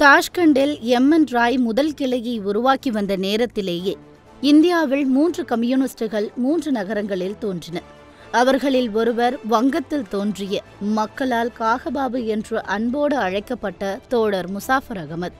தாஷ்கண்டில் MN Rai முதல் கிளையை உருவாக்கி வந்த நேரத்திலேயே இந்தியாவில் மூன்று கம்யூனிஸ்டுகள் மூன்று நகரங்களில் தோன்றின அவர்களில் ஒருவர் வங்கத்தில் தோன்றிய மக்களால் காகபாபு என்று அன்போடு அழைக்கப்பட்ட தோழர் முசாஃபர் அகமது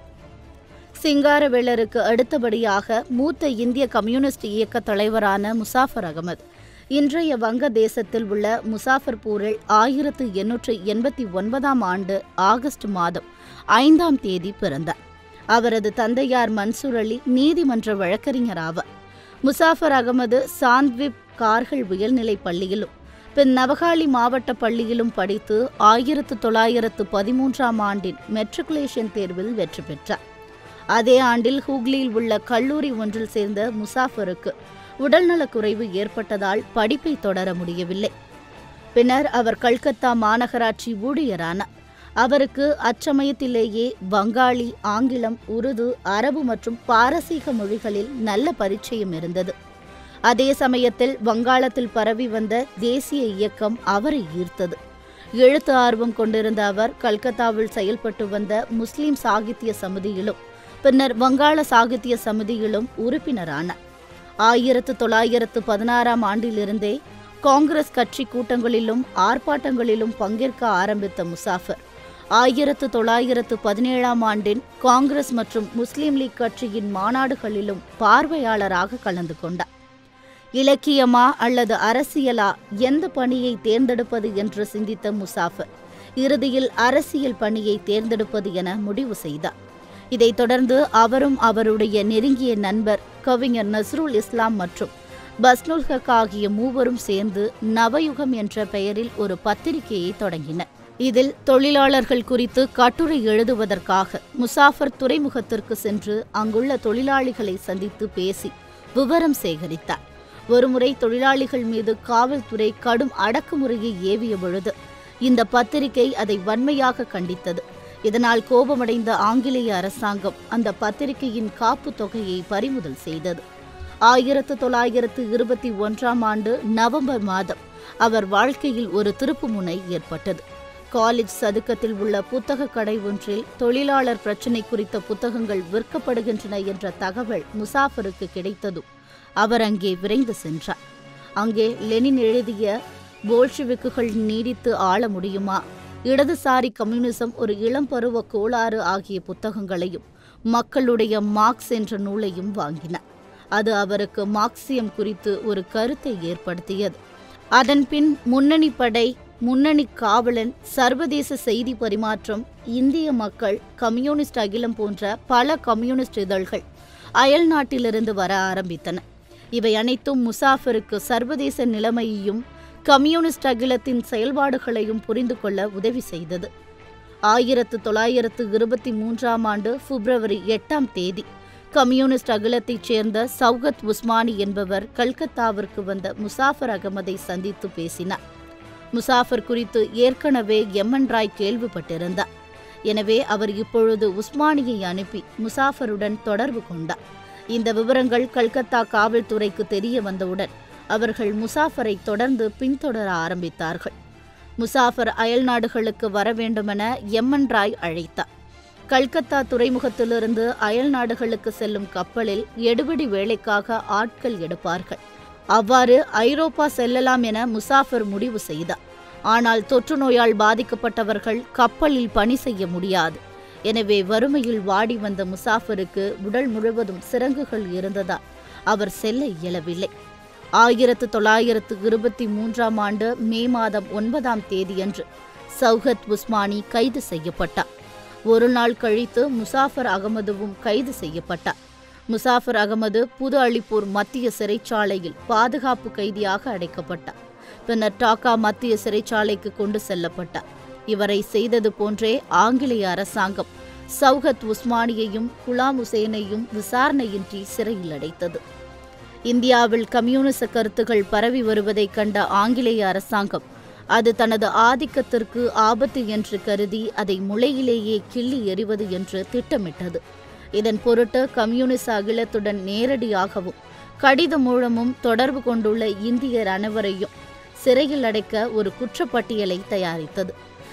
சிங்காரவேலருக்கு அடுத்தபடியாக மூத்த இந்திய கம்யூனிஸ்ட் இயக்க தலைவரான முசாஃபர் அகமது இன்றைய வங்க தேசத்தில் உள்ள முசாஃபர்பூரில் ஆயிரத்து எண்ணூற்று எண்பத்தி ஒன்பதாம் ஆண்டு ஆகஸ்ட் மாதம் ஐந்தாம் தேதி பிறந்தார் அவரது தந்தையார் மன்சூர் அலி நீதிமன்ற வழக்கறிஞர் ஆவார் முசாஃபர் அகமது சாந்த்விப் கார்கள் உயர்நிலைப் பள்ளியிலும் பின் நவகாளி மாவட்ட பள்ளியிலும் படித்து ஆயிரத்து தொள்ளாயிரத்து பதிமூன்றாம் ஆண்டின் மெட்ரிகுலேஷன் தேர்வில் வெற்றி பெற்றார் அதே ஆண்டில் ஹூக்ளியில் உள்ள கல்லூரி ஒன்றில் சேர்ந்த முசாஃபருக்கு உடல்நலக்குறைவு ஏற்பட்டதால் படிப்பை தொடர முடியவில்லை பின்னர் அவர் கல்கத்தா மாநகராட்சி ஊழியரானார் அவருக்கு அச்சமயத்திலேயே வங்காளி ஆங்கிலம் உருது அரபு மற்றும் பாரசீக மொழிகளில் நல்ல பரிச்சயம் இருந்தது அதே சமயத்தில் வங்காளத்தில் பரவி வந்த தேசிய இயக்கம் அவரை ஈர்த்தது எழுத்து ஆர்வம் கொண்டிருந்த அவர் கல்கத்தாவில் செயல்பட்டு வந்த முஸ்லிம் சாகித்ய சமிதியிலும் பின்னர் வங்காள சாகித்ய சமிதியிலும் உறுப்பினரானார் ஆயிரத்து தொள்ளாயிரத்து பதினாறாம் ஆண்டிலிருந்தே காங்கிரஸ் கட்சி கூட்டங்களிலும் ஆர்ப்பாட்டங்களிலும் பங்கேற்க ஆரம்பித்த முசாஃபர் ஆயிரத்து தொள்ளாயிரத்து பதினேழாம் ஆண்டின் காங்கிரஸ் மற்றும் முஸ்லீம் லீக் கட்சியின் மாநாடுகளிலும் பார்வையாளராக கலந்து கொண்டார் இலக்கியமா அல்லது அரசியலா எந்த பணியை தேர்ந்தெடுப்பது என்று சிந்தித்த முசாஃபர் இறுதியில் அரசியல் பணியை தேர்ந்தெடுப்பது என முடிவு செய்தார் இதைத் தொடர்ந்து அவரும் அவருடைய நெருங்கிய நண்பர் கவிஞர் நஸ்ருல் இஸ்லாம் மற்றும் பஸ்னுல் ஹக் ஆகிய மூவரும் சேர்ந்து நவயுகம் என்ற பெயரில் ஒரு பத்திரிகையை தொடங்கினர் இதில் தொழிலாளர்கள் குறித்து கட்டுரை எழுதுவதற்காக முசாஃபர் துறைமுகத்திற்கு சென்று அங்குள்ள தொழிலாளிகளை சந்தித்து பேசி விவரம் சேகரித்தார் ஒருமுறை தொழிலாளிகள் மீது காவல்துறை கடும் அடக்குமுறையை ஏவிய பொழுது இந்த பத்திரிகை அதை வன்மையாக கண்டித்தது இதனால் கோபமடைந்த ஆங்கிலேய அரசாங்கம் அந்த பத்திரிகையின் காப்பு தொகையை பறிமுதல் செய்தது ஆயிரத்து தொள்ளாயிரத்து இருபத்தி ஒன்றாம் ஆண்டு நவம்பர் மாதம் அவர் வாழ்க்கையில் ஒரு திருப்புமுனை ஏற்பட்டது காலேஜ் சதுக்கத்தில் உள்ள புத்தக கடை ஒன்றில் தொழிலாளர் பிரச்சினை குறித்த புத்தகங்கள் விற்கப்படுகின்றன என்ற தகவல் முசாஃபருக்கு கிடைத்ததும் அவர் அங்கே விரைந்து சென்றார் அங்கே லெனின் எழுதிய போல்ஷிவிக்குகள் நீடித்து ஆள முடியுமா இடதுசாரி கம்யூனிசம் ஒரு இளம்பருவ கோளாறு ஆகிய புத்தகங்களையும் மக்களுடைய மார்க்ஸ் என்ற நூலையும் வாங்கினார் அது அவருக்கு மார்க்சியம் குறித்து ஒரு கருத்தை ஏற்படுத்தியது அதன்பின் முன்னணி படை முன்னணி காவலன் சர்வதேச செய்தி பரிமாற்றம் இந்திய மக்கள் கம்யூனிஸ்ட் அகிலம் போன்ற பல கம்யூனிஸ்ட் இதழ்கள் அயல் நாட்டிலிருந்து வர ஆரம்பித்தன இவை அனைத்தும் முசாஃபருக்கு சர்வதேச நிலைமையையும் கம்யூனிஸ்ட் அகிலத்தின் செயல்பாடுகளையும் புரிந்து கொள்ள உதவி செய்தது ஆயிரத்து தொள்ளாயிரத்து இருபத்தி மூன்றாம் ஆண்டு பிப்ரவரி எட்டாம் தேதி கம்யூனிஸ்ட் அகிலத்தைச் சேர்ந்த சௌகத் உஸ்மானி என்பவர் கல்கத்தாவிற்கு வந்த முசாஃபர் அகமதை சந்தித்து பேசினார் முசாஃபர் குறித்து ஏற்கனவே எம்என் ராய் கேள்விப்பட்டிருந்தார் எனவே அவர் இப்பொழுது உஸ்மானியை அனுப்பி முசாஃபருடன் தொடர்பு கொண்டார் இந்த விவரங்கள் கல்கத்தா காவல்துறைக்கு தெரிய வந்தவுடன் அவர்கள் முசாஃபரை தொடர்ந்து பின்தொடர ஆரம்பித்தார்கள் முசாஃபர் அயல் நாடுகளுக்கு வர வேண்டுமென எம்என் ராய் அழைத்தார் கல்கத்தா துறைமுகத்திலிருந்து அயல் நாடுகளுக்கு செல்லும் கப்பலில் எடுபிடி வேலைக்காக ஆட்கள் எடுப்பார்கள் அவ்வாறு ஐரோப்பா செல்லலாம் என முசாஃபர் முடிவு செய்தார் ஆனால் தொற்று நோயால் பாதிக்கப்பட்டவர்கள் கப்பலில் பணி செய்ய முடியாது எனவே வறுமையில் வாடி வந்த முசாஃபருக்கு உடல் முழுவதும் சிறங்குகள் இருந்ததால் அவர் செல்ல இயலவில்லை ஆயிரத்து தொள்ளாயிரத்து இருபத்தி மூன்றாம் ஆண்டு மே மாதம் ஒன்பதாம் தேதியன்று சௌகத் உஸ்மானி கைது செய்யப்பட்டார் ஒரு நாள் கழித்து முசாஃபர் அகமதுவும் கைது செய்யப்பட்டார் முசாஃபர் அகமது புது அலிப்பூர் மத்திய சிறைச்சாலையில் பாதுகாப்பு கைதியாக அடைக்கப்பட்டார் பின்னர் டாக்கா மத்திய சிறைச்சாலைக்கு கொண்டு செல்லப்பட்டார் இவரை செய்தது போன்றே ஆங்கிலேய அரசாங்கம் சௌகத் உஸ்மானியையும் குலாம் உசேனையும் விசாரணையின்றி சிறையில் அடைத்தது இந்தியாவில் கம்யூனிச கருத்துகள் பரவி வருவதைக் கண்ட ஆங்கிலேய அரசாங்கம் அது தனது ஆதிக்கத்திற்கு ஆபத்து என்று கருதி அதை முளையிலேயே கிள்ளி எறிவது என்று திட்டமிட்டது இதன் பொருட்டு கம்யூனிச அகிலத்துடன் நேரடியாகவும் கடிதம் மூலமும் தொடர்பு கொண்டுள்ள இந்தியர் அனைவரையும் சிறையில் அடைக்க ஒரு குற்றப்பட்டியலை தயாரித்தது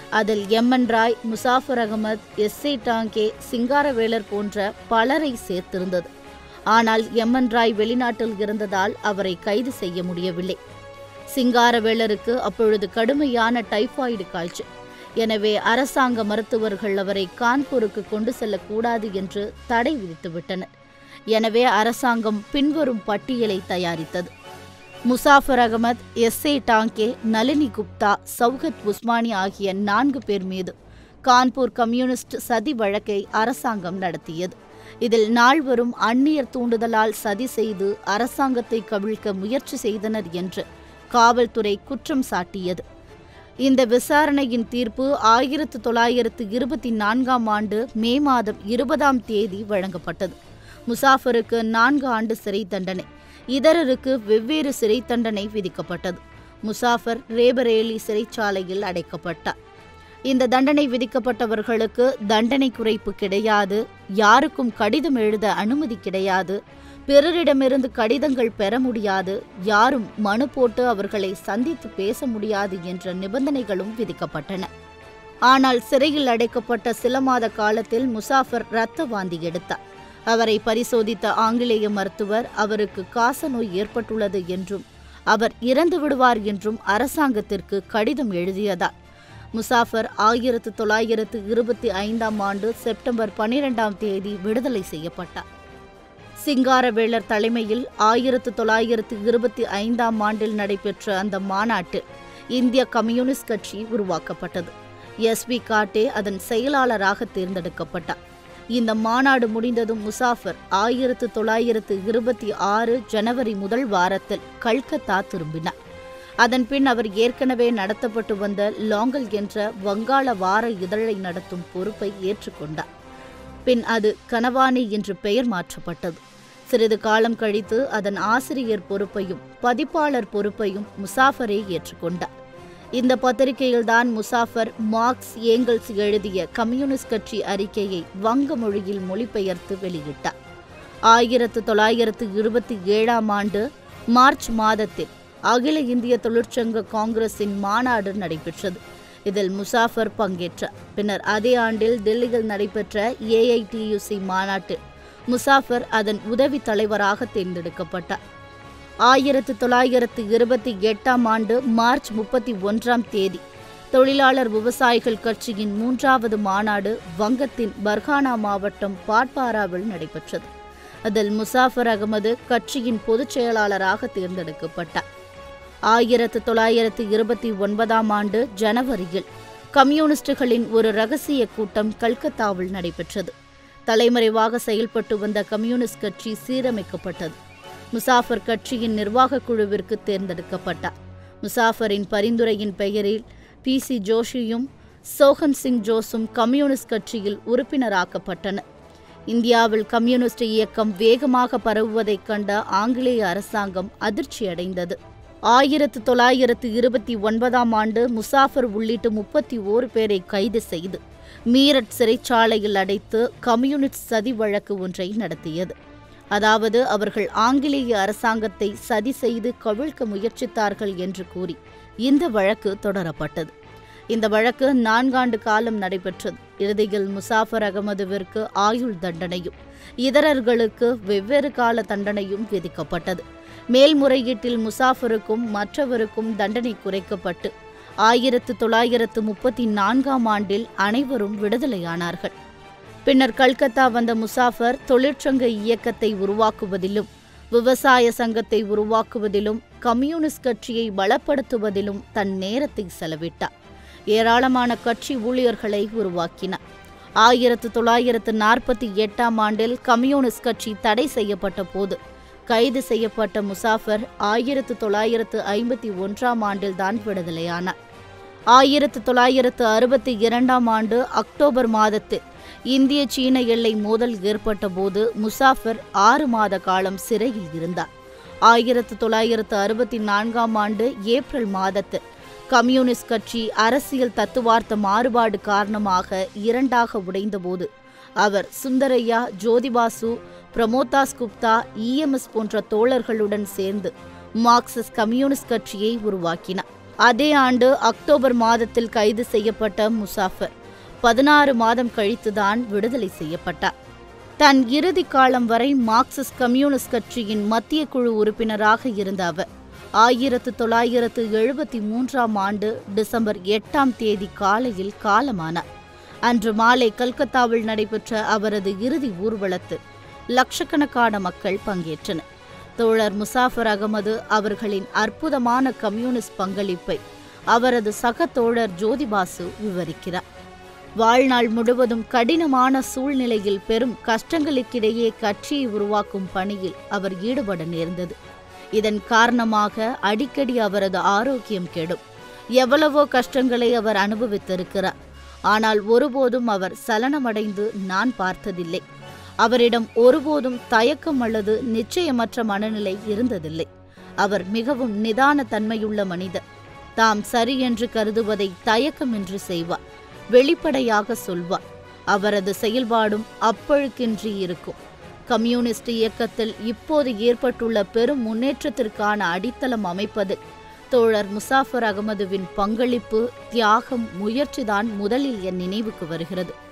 அதில் MN Roy Muzaffar Ahmed S A Dange Singaravelar போன்ற பலரை சேர்த்திருந்தது ஆனால் எம்என் ராய் வெளிநாட்டில் இருந்ததால் அவரை கைது செய்ய முடியவில்லை சிங்காரவேலருக்கு அப்பொழுது கடுமையான டைபாய்டு காய்ச்சல் எனவே அரசாங்க மருத்துவர்கள் அவரை கான்பூருக்கு கொண்டு செல்லக்கூடாது என்று தடை விதித்துவிட்டனர் எனவே அரசாங்கம் பின்வரும் பட்டியலை தயாரித்தது முசாஃபர் அகமது எஸ் ஏ டாங்கே நளினி குப்தா சௌகத் உஸ்மானி ஆகிய நான்கு பேர் மீது கான்பூர் கம்யூனிஸ்ட் சதி வழக்கை அரசாங்கம் நடத்தியது இதில் நால்வரும் அந்நியர் தூண்டுதலால் சதி செய்து அரசாங்கத்தை கவிழ்க்க முயற்சி செய்தனர் என்று காவல்துறை குற்றம் சாட்டியது இந்த விசாரணையின் தீர்ப்பு ஆயிரத்து தொள்ளாயிரத்து இருபத்தி நான்காம் ஆண்டு மே மாதம் இருபதாம் தேதி வழங்கப்பட்டது முசாஃபருக்கு நான்கு ஆண்டு சிறை தண்டனை இதரருக்கு வெவ்வேறு சிறை தண்டனை விதிக்கப்பட்டது முசாஃபர் ரேபரேலி சிறைச்சாலையில் அடைக்கப்பட்டார் இந்த தண்டனை விதிக்கப்பட்டவர்களுக்கு தண்டனை குறைப்பு கிடையாது யாருக்கும் கடிதம் எழுத அனுமதி கிடையாது பிறரிடமிருந்து கடிதங்கள் பெற முடியாது யாரும் மனு போட்டு அவர்களை சந்தித்து பேச முடியாது என்ற நிபந்தனைகளும் விதிக்கப்பட்டன ஆனால் சிறையில் அடைக்கப்பட்ட சில மாத காலத்தில் முசாஃபர் இரத்த வாந்தி எடுத்தார் அவரை பரிசோதித்த ஆங்கிலேய மருத்துவர் அவருக்கு காசநோய் ஏற்பட்டுள்ளது என்றும் அவர் இறந்து விடுவார் என்றும் அரசாங்கத்திற்கு கடிதம் எழுதியதால் முசாஃபர் ஆயிரத்து தொள்ளாயிரத்து இருபத்தி ஐந்தாம் ஆண்டு செப்டம்பர் பன்னிரெண்டாம் தேதி விடுதலை செய்யப்பட்டார் சிங்காரவேலர் தலைமையில் ஆயிரத்து தொள்ளாயிரத்து இருபத்தி ஐந்தாம் ஆண்டில் நடைபெற்ற அந்த மாநாட்டில் இந்திய கம்யூனிஸ்ட் கட்சி உருவாக்கப்பட்டது எஸ் பி காட்டே அதன் செயலாளராக தேர்ந்தெடுக்கப்பட்டார் இந்த மாநாடு முடிந்ததும் முசாஃபர் ஆயிரத்து தொள்ளாயிரத்து இருபத்தி ஆறு ஜனவரி முதல் வாரத்தில் கல்கத்தா திரும்பினார் அதன்பின் அவர் ஏற்கனவே நடத்தப்பட்டு வந்த லாங்கல் என்ற வங்காள வார இதழை நடத்தும் பொறுப்பை ஏற்றுக்கொண்டார் பின் அது கனவானி என்று பெயர் மாற்றப்பட்டது சிறிது காலம் கழித்து அதன் ஆசிரியர் பொறுப்பையும் பதிப்பாளர் பொறுப்பையும் முசாஃபரே ஏற்றுக்கொண்டார் இந்த பத்திரிகையில்தான் முசாஃபர் மார்க்ஸ் ஏங்கல்ஸ் எழுதிய கம்யூனிஸ்ட் கட்சி அறிக்கையை வங்க மொழியில் மொழிபெயர்த்து வெளியிட்டார் ஆயிரத்து தொள்ளாயிரத்து இருபத்தி ஏழாம் ஆண்டு மார்ச் மாதத்தில் அகில இந்திய தொழிற்சங்க காங்கிரசின் மாநாடு நடைபெற்றது இதில் முசாஃபர் பங்கேற்றார் பின்னர் அதே ஆண்டில் டெல்லியில் நடைபெற்ற ஏஐடியுசி மாநாட்டில் முசாஃபர் அதன் உதவி தலைவராக தேர்ந்தெடுக்கப்பட்டார் ஆயிரத்து தொள்ளாயிரத்து இருபத்தி எட்டாம் ஆண்டு மார்ச் முப்பத்தி ஒன்றாம் தேதி தொழிலாளர் விவசாயிகள் கட்சியின் மூன்றாவது மாநாடு வங்கத்தின் பர்கானா மாவட்டம் பாட்பாராவில் நடைபெற்றது அதில் முசாஃபர் அகமது கட்சியின் பொதுச் செயலாளராக தேர்ந்தெடுக்கப்பட்டார் ஆயிரத்து தொள்ளாயிரத்து இருபத்தி ஒன்பதாம் ஆண்டு ஜனவரியில் கம்யூனிஸ்டுகளின் ஒரு ரகசிய கூட்டம் கல்கத்தாவில் நடைபெற்றது தலைமறைவாக செயல்பட்டு வந்த கம்யூனிஸ்ட் கட்சி சீரமைக்கப்பட்டது முசாஃபர் கட்சியின் நிர்வாகக் குழுவிற்கு தேர்ந்தெடுக்கப்பட்டார் முசாஃபரின் பரிந்துரையின் பெயரில் பி சி ஜோஷியும் சோஹன் சிங் ஜோஸும் கம்யூனிஸ்ட் கட்சியில் உறுப்பினராக்கப்பட்டனர் இந்தியாவில் கம்யூனிஸ்ட் இயக்கம் வேகமாக பரவுவதைக் கண்ட ஆங்கிலேய அரசாங்கம் அதிர்ச்சியடைந்தது ஆயிரத்து தொள்ளாயிரத்து இருபத்தி ஒன்பதாம் ஆண்டு முசாஃபர் உள்ளிட்ட முப்பத்தி ஓரு பேரை கைது செய்து மீரட் சிறைச்சாலையில் அடைத்து கம்யூனிஸ்ட் சதி வழக்கு ஒன்றை நடத்தியது அதாவது அவர்கள் ஆங்கிலேய அரசாங்கத்தை சதி செய்து கவிழ்க்க முயற்சித்தார்கள் என்று கூறி இந்த வழக்கு தொடரப்பட்டது இந்த வழக்கு நான்காண்டு காலம் நடைபெற்றது இறுதியில் முசாஃபர் அகமதுவிற்கு ஆயுள் தண்டனையும் இதரர்களுக்கு வெவ்வேறு கால தண்டனையும் விதிக்கப்பட்டது மேல்முறையீட்டில் முசாஃபருக்கும் மற்றவருக்கும் தண்டனை குறைக்கப்பட்டு ஆயிரத்து தொள்ளாயிரத்து முப்பத்தி நான்காம் ஆண்டில் அனைவரும் விடுதலையானார்கள் பின்னர் கல்கத்தா வந்த முசாஃபர் தொழிற்சங்க இயக்கத்தை உருவாக்குவதிலும் விவசாய சங்கத்தை உருவாக்குவதிலும் கம்யூனிஸ்ட் கட்சியை பலப்படுத்துவதிலும் தன் நேரத்தை செலவிட்டார் ஏராளமான கட்சி ஊழியர்களை உருவாக்கினார் ஆயிரத்து தொள்ளாயிரத்து நாற்பத்தி எட்டாம் ஆண்டில் கம்யூனிஸ்ட் கட்சி தடை செய்யப்பட்ட போது கைது செய்யப்பட்ட முசாஃபர் ஆயிரத்து தொள்ளாயிரத்து ஐம்பத்தி ஒன்றாம் ஆண்டில்தான் விடுதலையானார் ஆயிரத்து தொள்ளாயிரத்து அறுபத்தி இரண்டாம் ஆண்டு அக்டோபர் மாதத்தில் இந்திய சீன எல்லை மோதல் ஏற்பட்ட போது முசாஃபர் ஆறு மாத காலம் சிறையில் இருந்தார் ஆயிரத்து தொள்ளாயிரத்து அறுபத்தி நான்காம் ஆண்டு ஏப்ரல் மாதத்தில் கம்யூனிஸ்ட் கட்சி அரசியல் தத்துவார்த்த மாறுபாடு காரணமாக இரண்டாக உடைந்தபோது அவர் சுந்தரையா ஜோதிபாசு பிரமோதாஸ் குப்தா இஎம்எஸ் போன்ற தோழர்களுடன் சேர்ந்து மார்க்சிஸ்ட் கம்யூனிஸ்ட் கட்சியை உருவாக்கினார் அதே ஆண்டு அக்டோபர் மாதத்தில் கைது செய்யப்பட்ட முசாஃபர் பதினாறு மாதம் கழித்துதான் விடுதலை செய்யப்பட்டார் தன் இறுதி காலம் வரை மார்க்சிஸ்ட் கம்யூனிஸ்ட் கட்சியின் மத்திய குழு உறுப்பினராக இருந்த அவர் ஆயிரத்து தொள்ளாயிரத்து எழுபத்தி மூன்றாம் ஆண்டு டிசம்பர் எட்டாம் தேதி காலையில் காலமானார் அன்று மாலை கல்கத்தாவில் நடைபெற்ற அவரது இறுதி ஊர்வலத்தில் லட்சக்கணக்கான மக்கள் பங்கேற்றனர் தோழர் முசாஃபர் அகமது அவர்களின் அற்புதமான கம்யூனிஸ்ட் பங்களிப்பை அவரது சக தோழர் ஜோதிபாசு விவரிக்கிறார் வாழ்நாள் முழுவதும் கடினமான சூழ்நிலையில் பெரும் கஷ்டங்களுக்கிடையே கட்சியை உருவாக்கும் பணியில் அவர் ஈடுபட நேர்ந்தது இதன் காரணமாக அடிக்கடி அவரது ஆரோக்கியம் கெடும் எவ்வளவோ கஷ்டங்களை அவர் அனுபவித்திருக்கிறார் ஆனால் ஒருபோதும் அவர் சலனமடைந்து நான் பார்த்ததில்லை அவரிடம் ஒருபோதும் தயக்கம் அல்லது நிச்சயமற்ற மனநிலை இருந்ததில்லை அவர் மிகவும் நிதான தன்மையுள்ள மனிதர் தாம் சரி என்று கருதுவதை தயக்கமின்றி செய்வார் வெளிப்படையாக சொல்வார் அவரது செயல்பாடும் அப்பழுக்கின்றி இருக்கும் கம்யூனிஸ்ட் இயக்கத்தில் இப்போது ஏற்பட்டுள்ள பெரும் முன்னேற்றத்திற்கான அடித்தளம் அமைப்பதில் தோழர் முசாஃபர் அகமதுவின் பங்களிப்பு தியாகம் முயற்சிதான் முதலில் என் நினைவுக்கு வருகிறது